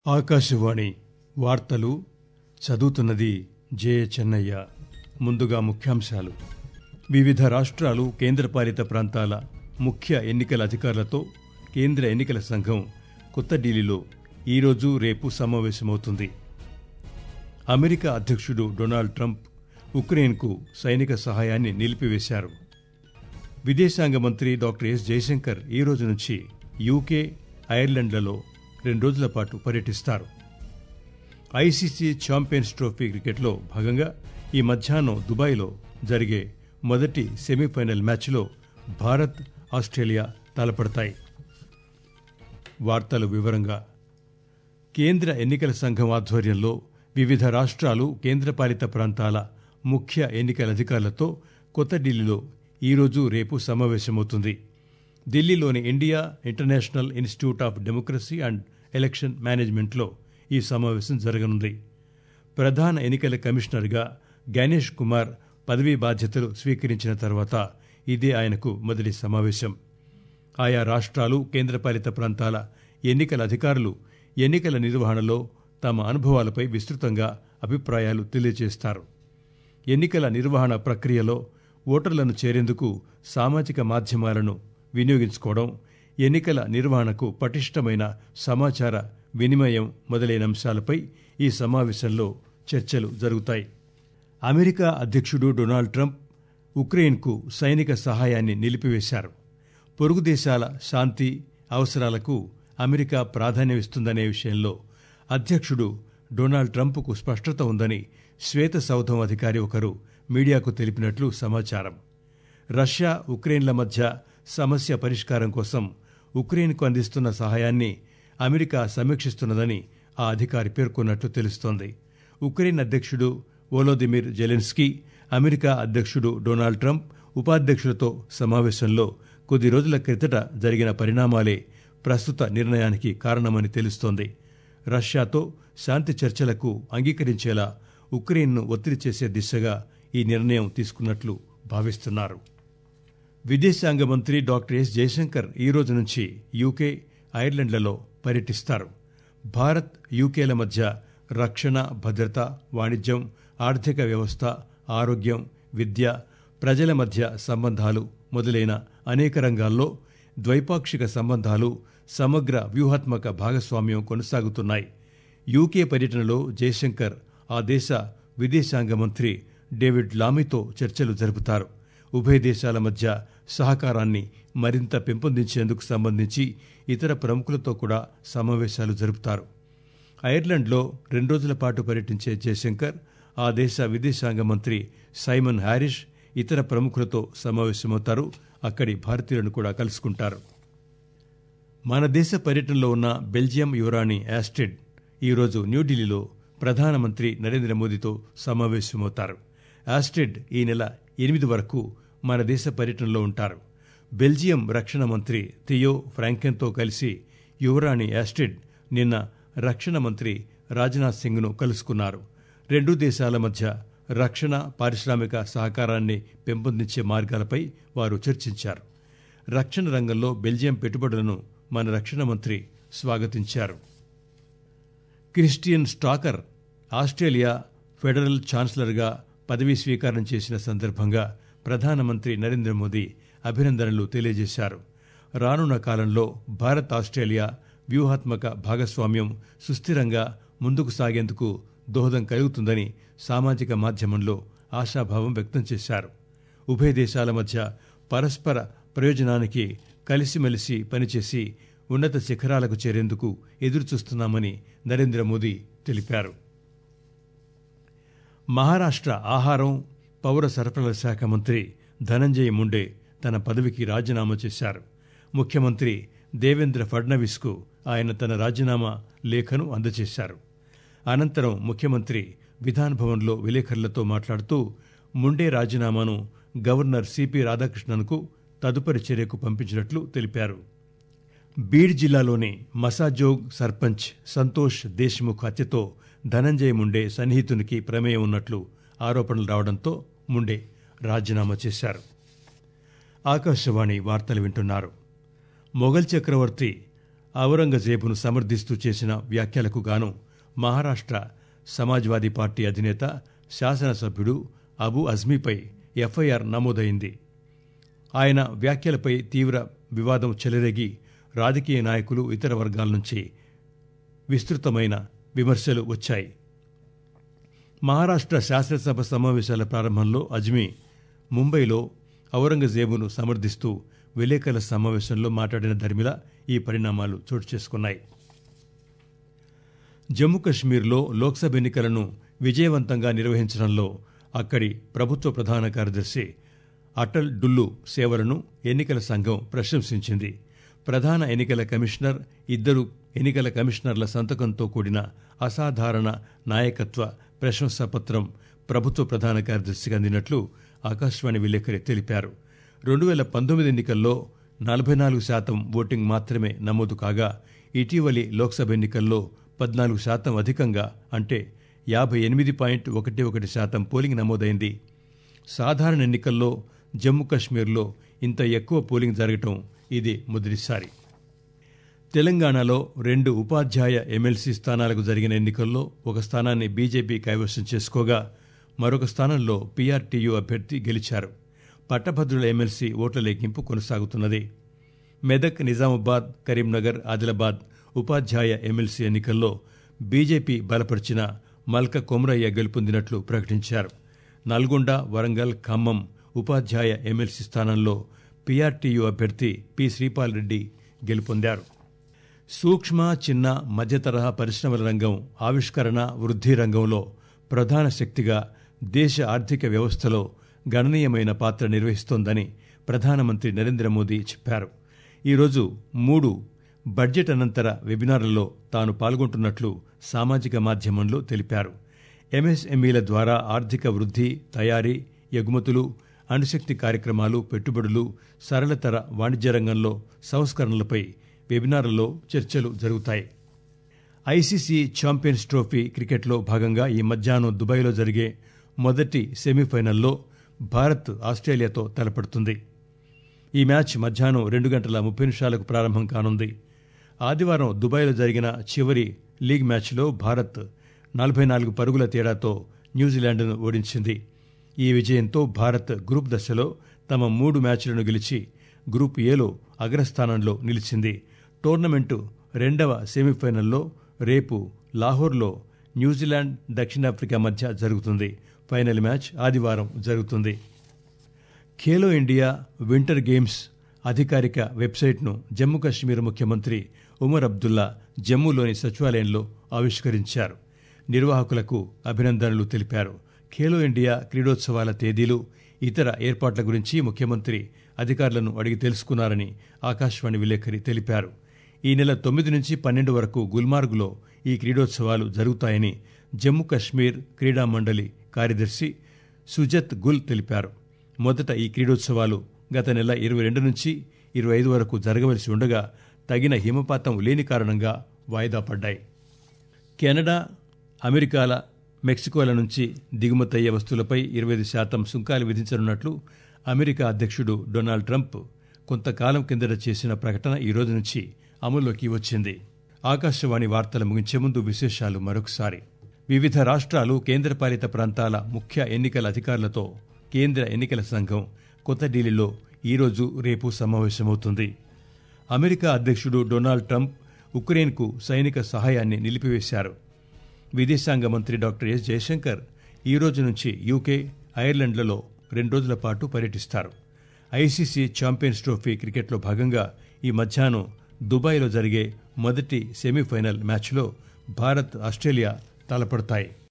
ఆకాశవాణి వార్తలు చదువుతున్నది జే చెన్నయ్య ముందుగా ముఖ్యాంశాలు వివిధ రాష్ట్రాలు కేంద్రపాలిత ప్రాంతాల ముఖ్య ఎన్నికల అధికారులతో కేంద్ర ఎన్నికల సంఘం కొత్త ఢిల్లీలో ఈరోజు రేపు సమావేశమవుతుంది అమెరికా అధ్యక్షుడు డొనాల్డ్ ట్రంప్ ఉక్రెయిన్కు సైనిక సహాయాన్ని నిలిపివేశారు విదేశాంగ మంత్రి డాక్టర్ ఎస్ జయశంకర్ ఈ రోజు నుంచి యూకే ఐర్లాండ్లలో రెండు రోజుల పాటు పర్యటిస్తారు ఐసీసీ ఛాంపియన్స్ ట్రోఫీ క్రికెట్లో భాగంగా ఈ మధ్యాహ్నం దుబాయ్లో జరిగే మొదటి సెమీఫైనల్ మ్యాచ్లో భారత్ ఆస్ట్రేలియా తలపడతాయి వార్తలు వివరంగా కేంద్ర ఎన్నికల సంఘం ఆధ్వర్యంలో వివిధ రాష్ట్రాలు కేంద్రపాలిత ప్రాంతాల ముఖ్య ఎన్నికల అధికారులతో కొత్త ఢిల్లీలో ఈరోజు రేపు సమావేశమవుతుంది ఢిల్లీలోని India International Institute of Democracy and Election మేనేజ్మెంట్లో ఈ సమావేశం జరగనుంది ప్రధాన ఎన్నికల కమిషనర్గా గణేష్ కుమార్ పదవీ బాధ్యతలు స్వీకరించిన తర్వాత ఇదే ఆయనకు మొదటి సమావేశం ఆయా రాష్ట్రాలు కేంద్రపాలిత ప్రాంతాల ఎన్నికల అధికారులు ఎన్నికల నిర్వహణలో తమ అనుభవాలపై విస్తృతంగా అభిప్రాయాలు తెలియజేస్తారు ఎన్నికల నిర్వహణ ప్రక్రియలో ఓటర్లను చేరేందుకు సామాజిక మాధ్యమాలను వినియోగించుకోవడం ఎన్నికల నిర్వహణకు పటిష్టమైన సమాచార వినిమయం మొదలైన అంశాలపై ఈ సమావేశంలో చర్చలు జరుగుతాయి అమెరికా అధ్యక్షుడు డొనాల్డ్ ట్రంప్ ఉక్రెయిన్కు సైనిక సహాయాన్ని నిలిపివేశారు పొరుగు దేశాల శాంతి అవసరాలకు అమెరికా ప్రాధాన్యమిస్తుందనే విషయంలో అధ్యక్షుడు డొనాల్డ్ ట్రంప్కు స్పష్టత ఉందని శ్వేత సౌధం అధికారి ఒకరు మీడియాకు తెలిపినట్లు సమాచారం రష్యా ఉక్రెయిన్ల మధ్య సమస్య పరిష్కారం కోసం ఉక్రెయిన్కు అందిస్తున్న సహాయాన్ని అమెరికా సమీక్షిస్తున్నదని ఆ అధికారి పేర్కొన్నట్లు తెలుస్తోంది ఉక్రెయిన్ అధ్యక్షుడు వోలోదిమిర్ జెలెన్స్కీ అమెరికా అధ్యక్షుడు డొనాల్డ్ ట్రంప్ ఉపాధ్యక్షులతో సమావేశంలో కొద్ది రోజుల క్రితట జరిగిన పరిణామాలే ప్రస్తుత నిర్ణయానికి కారణమని తెలుస్తోంది రష్యాతో శాంతి చర్చలకు అంగీకరించేలా ఉక్రెయిన్ను ఒత్తిడి చేసే దిశగా ఈ నిర్ణయం తీసుకున్నట్లు భావిస్తున్నారు విదేశాంగ మంత్రి డాక్టర్ ఎస్ జయశంకర్ ఈ రోజు నుంచి యూకే ఐర్లాండ్లలో పర్యటిస్తారు భారత్ యూకేల మధ్య రక్షణ భద్రత వాణిజ్యం ఆర్థిక వ్యవస్థ ఆరోగ్యం విద్య ప్రజల మధ్య సంబంధాలు మొదలైన అనేక రంగాల్లో ద్వైపాక్షిక సంబంధాలు సమగ్ర వ్యూహాత్మక భాగస్వామ్యం కొనసాగుతున్నాయి యూకే పర్యటనలో జయశంకర్ ఆ దేశ విదేశాంగ మంత్రి డేవిడ్ లామీతో చర్చలు జరుపుతారు ఉభయ దేశాల మధ్య సహకారాన్ని మరింత పెంపొందించేందుకు సంబంధించి ఇతర ప్రముఖులతో కూడా సమావేశాలు జరుపుతారు ఐర్లాండ్లో రెండు రోజుల పాటు పర్యటించే జయశంకర్ ఆ దేశ విదేశాంగ మంత్రి సైమన్ హ్యారిష్ ఇతర ప్రముఖులతో సమావేశమవుతారు అక్కడి భారతీయులను కూడా కలుసుకుంటారు మన దేశ పర్యటనలో ఉన్న బెల్జియం యువరాణి యాస్టెడ్ ఈరోజు న్యూఢిల్లీలో ప్రధానమంత్రి నరేంద్ర మోదీతో సమావేశమవుతారు యాస్టెడ్ ఈ నెల ఎనిమిది వరకు మన దేశ పర్యటనలో ఉంటారు బెల్జియం రక్షణ మంత్రి థియో ఫ్రాంకెన్తో కలిసి యువరాణి యాస్టెడ్ నిన్న రక్షణ మంత్రి రాజ్నాథ్ సింగ్ను కలుసుకున్నారు రెండు దేశాల మధ్య రక్షణ పారిశ్రామిక సహకారాన్ని పెంపొందించే మార్గాలపై వారు చర్చించారు రక్షణ రంగంలో బెల్జియం పెట్టుబడులను మన రక్షణ మంత్రి స్వాగతించారు క్రిస్టియన్ స్టాకర్ ఆస్ట్రేలియా ఫెడరల్ ఛాన్సలర్గా పదవీ స్వీకారం చేసిన సందర్భంగా ప్రధానమంత్రి నరేంద్ర మోదీ అభినందనలు తెలియజేశారు రానున్న కాలంలో భారత్ ఆస్ట్రేలియా వ్యూహాత్మక భాగస్వామ్యం సుస్థిరంగా ముందుకు సాగేందుకు దోహదం కలుగుతుందని సామాజిక మాధ్యమంలో ఆశాభావం వ్యక్తం చేశారు ఉభయ దేశాల మధ్య పరస్పర ప్రయోజనానికి కలిసిమెలిసి పనిచేసి ఉన్నత శిఖరాలకు చేరేందుకు ఎదురుచూస్తున్నామని నరేంద్ర మోదీ తెలిపారు మహారాష్ట్ర ఆహారం పౌర సరఫరాల శాఖ మంత్రి ధనంజయ్ ముండే తన పదవికి రాజీనామా చేశారు ముఖ్యమంత్రి దేవేంద్ర ఫడ్నవీస్కు ఆయన తన రాజీనామా లేఖను అందజేశారు అనంతరం ముఖ్యమంత్రి విధాన్ భవన్లో విలేకరులతో మాట్లాడుతూ ముండే రాజీనామాను గవర్నర్ సిపి రాధాకృష్ణన్కు తదుపరి చర్యకు పంపించినట్లు తెలిపారు బీడ్ జిల్లాలోని మసాజోగ్ సర్పంచ్ సంతోష్ దేశ్ముఖ్ హత్యతో ధనంజయ్ ముండే సన్నిహితునికి ప్రమేయం ఉన్నట్లు ఆరోపణలు రావడంతో ముండే రాజీనామా చేశారు ఆకాశవాణి వార్తలు వింటున్నారు మొఘల్ చక్రవర్తి ఔరంగజేబును సమర్థిస్తూ చేసిన వ్యాఖ్యలకు గాను మహారాష్ట్ర సమాజ్వాదీ పార్టీ అధినేత శాసనసభ్యుడు అబు అజ్మీపై ఎఫ్ఐఆర్ నమోదైంది ఆయన వ్యాఖ్యలపై తీవ్ర వివాదం చెలరేగి రాజకీయ నాయకులు ఇతర వర్గాల నుంచి విస్తృతమైన విమర్శలు వచ్చాయి మహారాష్ట్ర శాసనసభ సమావేశాల ప్రారంభంలో అజ్మీ ముంబైలో ఔరంగజేబును సమర్థిస్తూ విలేకరుల సమావేశంలో మాట్లాడిన ధర్మిల ఈ పరిణామాలు చోటు చేసుకున్నాయి జమ్మూ కశ్మీర్లో లోక్సభ ఎన్నికలను విజయవంతంగా నిర్వహించడంలో అక్కడి ప్రభుత్వ ప్రధాన కార్యదర్శి అటల్ డుల్లు సేవలను ఎన్నికల సంఘం ప్రశంసించింది ప్రధాన ఎన్నికల కమిషనర్ ఇద్దరు ఎన్నికల కమిషనర్ల సంతకంతో కూడిన అసాధారణ నాయకత్వ ప్రశంసాపత్రం ప్రభుత్వ ప్రధాన కార్యదర్శికి అందినట్లు ఆకాశవాణి విలేకరి తెలిపారు రెండు వేల పంతొమ్మిది ఎన్నికల్లో నలభై నాలుగు శాతం ఓటింగ్ మాత్రమే నమోదు కాగా ఇటీవలి లోక్సభ ఎన్నికల్లో పద్నాలుగు శాతం అధికంగా అంటే యాభై ఎనిమిది పాయింట్ ఒకటి ఒకటి శాతం పోలింగ్ నమోదైంది సాధారణ ఎన్నికల్లో జమ్మూ కశ్మీర్లో ఇంత ఎక్కువ పోలింగ్ జరగటం ఇది మొదటిసారి తెలంగాణలో రెండు ఉపాధ్యాయ ఎమ్మెల్సీ స్థానాలకు జరిగిన ఎన్నికల్లో ఒక స్థానాన్ని బీజేపీ కైవసం చేసుకోగా మరొక స్థానంలో పీఆర్టీయూ అభ్యర్థి గెలిచారు పట్టభద్రుల ఎమ్మెల్సీ ఓట్ల లెక్కింపు కొనసాగుతున్నది మెదక్ నిజామాబాద్ కరీంనగర్ ఆదిలాబాద్ ఉపాధ్యాయ ఎమ్మెల్సీ ఎన్నికల్లో బీజేపీ బలపరిచిన మల్క కొమరయ్య గెలుపొందినట్లు ప్రకటించారు నల్గొండ వరంగల్ ఖమ్మం ఉపాధ్యాయ ఎమ్మెల్సీ స్థానంలో పీఆర్టీయూ అభ్యర్థి పి శ్రీపాల్ రెడ్డి గెలుపొందారు సూక్ష్మ చిన్న మధ్యతరహా పరిశ్రమల రంగం ఆవిష్కరణ వృద్ధి రంగంలో ప్రధాన శక్తిగా దేశ ఆర్థిక వ్యవస్థలో గణనీయమైన పాత్ర నిర్వహిస్తోందని ప్రధానమంత్రి నరేంద్ర మోదీ చెప్పారు ఈరోజు మూడు బడ్జెట్ అనంతర వెబినార్లలో తాను పాల్గొంటున్నట్లు సామాజిక మాధ్యమంలో తెలిపారు ఎంఎస్ఎంఈల ద్వారా ఆర్థిక వృద్ధి తయారీ ఎగుమతులు అణుశక్తి కార్యక్రమాలు పెట్టుబడులు సరళతర వాణిజ్య రంగంలో సంస్కరణలపై వెబినార్లలో చర్చలు జరుగుతాయి ఐసీసీ ఛాంపియన్స్ ట్రోఫీ క్రికెట్లో భాగంగా ఈ మధ్యాహ్నం దుబాయ్లో జరిగే మొదటి సెమీఫైనల్లో భారత్ ఆస్ట్రేలియాతో తలపడుతుంది ఈ మ్యాచ్ మధ్యాహ్నం రెండు గంటల ముప్పై నిమిషాలకు ప్రారంభం కానుంది ఆదివారం దుబాయ్లో జరిగిన చివరి లీగ్ మ్యాచ్లో భారత్ నలభై నాలుగు పరుగుల తేడాతో న్యూజిలాండ్ను ఓడించింది ఈ విజయంతో భారత్ గ్రూప్ దశలో తమ మూడు మ్యాచ్లను గెలిచి గ్రూప్ ఏలో అగ్రస్థానంలో నిలిచింది టోర్నమెంటు రెండవ సెమీఫైనల్లో రేపు లాహోర్లో న్యూజిలాండ్ దక్షిణాఫ్రికా మధ్య జరుగుతుంది ఫైనల్ మ్యాచ్ ఆదివారం జరుగుతుంది ఖేలో ఇండియా వింటర్ గేమ్స్ అధికారిక వెబ్సైట్ను జమ్మూ కశ్మీర్ ముఖ్యమంత్రి ఉమర్ అబ్దుల్లా జమ్మూలోని సచివాలయంలో ఆవిష్కరించారు నిర్వాహకులకు అభినందనలు తెలిపారు ఖేలో ఇండియా క్రీడోత్సవాల తేదీలు ఇతర ఏర్పాట్ల గురించి ముఖ్యమంత్రి అధికారులను అడిగి తెలుసుకున్నారని ఆకాశవాణి విలేకరి తెలిపారు ఈ నెల తొమ్మిది నుంచి పన్నెండు వరకు గుల్మార్గ్లో ఈ క్రీడోత్సవాలు జరుగుతాయని జమ్మూ కశ్మీర్ క్రీడా మండలి కార్యదర్శి సుజత్ గుల్ తెలిపారు మొదట ఈ క్రీడోత్సవాలు గత నెల ఇరవై రెండు నుంచి ఇరవై ఐదు వరకు జరగవలసి ఉండగా తగిన హిమపాతం లేని కారణంగా వాయిదా పడ్డాయి కెనడా అమెరికాల మెక్సికోల నుంచి దిగుమతయ్యే వస్తువులపై ఇరవై ఐదు శాతం సుంకాలు విధించనున్నట్లు అమెరికా అధ్యక్షుడు డొనాల్డ్ ట్రంప్ కొంతకాలం కిందట చేసిన ప్రకటన ఈ రోజు నుంచి అమల్లోకి వచ్చింది ఆకాశవాణి వార్తలు ముగించే ముందు విశేషాలు మరొకసారి వివిధ రాష్ట్రాలు కేంద్రపాలిత ప్రాంతాల ముఖ్య ఎన్నికల అధికారులతో కేంద్ర ఎన్నికల సంఘం కొత్త ఢిల్లీలో ఈరోజు రేపు సమావేశమవుతుంది అమెరికా అధ్యక్షుడు డొనాల్డ్ ట్రంప్ ఉక్రెయిన్కు సైనిక సహాయాన్ని నిలిపివేశారు విదేశాంగ మంత్రి డాక్టర్ ఎస్ జయశంకర్ ఈ రోజు నుంచి యూకే ఐర్లాండ్లలో రెండు రోజుల పాటు పర్యటిస్తారు ఐసీసీ ఛాంపియన్స్ ట్రోఫీ క్రికెట్లో భాగంగా ఈ మధ్యాహ్నం దుబాయ్లో జరిగే మొదటి సెమీఫైనల్ మ్యాచ్లో భారత్ ఆస్ట్రేలియా తలపడతాయి